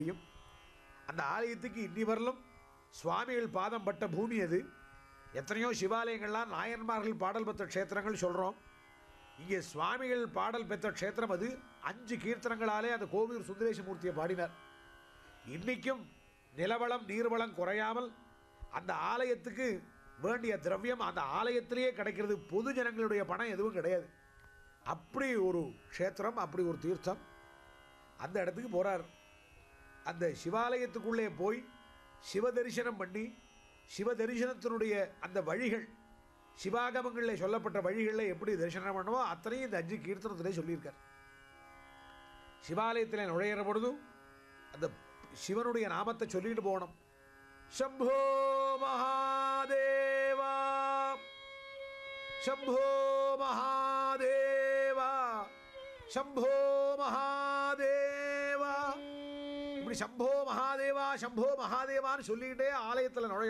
முடியும் அந்த ஆலயத்துக்கு இன்னி வரலும் சுவாமிகள் பாதம் பட்ட பூமி அது எத்தனையோ சிவாலயங்கள்லாம் நாயன்மார்கள் பாடல் பெற்ற க்ஷேத்திரங்கள் சொல்கிறோம் இங்கே சுவாமிகள் பாடல் பெற்ற க்ஷேத்திரம் அது அஞ்சு கீர்த்தனங்களாலே அந்த கோவில் சுந்தரேசமூர்த்தியை பாடினார் இன்னைக்கும் நிலவளம் நீர்வளம் குறையாமல் அந்த ஆலயத்துக்கு வேண்டிய திரவியம் அந்த ஆலயத்திலேயே கிடைக்கிறது பொது ஜனங்களுடைய பணம் எதுவும் கிடையாது அப்படி ஒரு க்ஷேத்திரம் அப்படி ஒரு தீர்த்தம் அந்த இடத்துக்கு போகிறார் அந்த சிவாலயத்துக்குள்ளே போய் சிவ தரிசனம் பண்ணி சிவ தரிசனத்தினுடைய அந்த வழிகள் சிவாகமங்களில் சொல்லப்பட்ட வழிகளில் எப்படி தரிசனம் பண்ணுவோ அத்தனையும் இந்த அஞ்சு கீர்த்தனத்திலே சொல்லியிருக்கார் சிவாலயத்தில் நுழையிற பொழுதும் அந்த சிவனுடைய நாமத்தை சொல்லிட்டு போகணும் சம்போ மகாதேவா சம்போ மகாதேவா சம்போ மகாதேவா இப்படி சம்போ மகாதேவா சம்போ மகாதேவான்னு சொல்லிக்கிட்டே ஆலயத்தில் நுழைய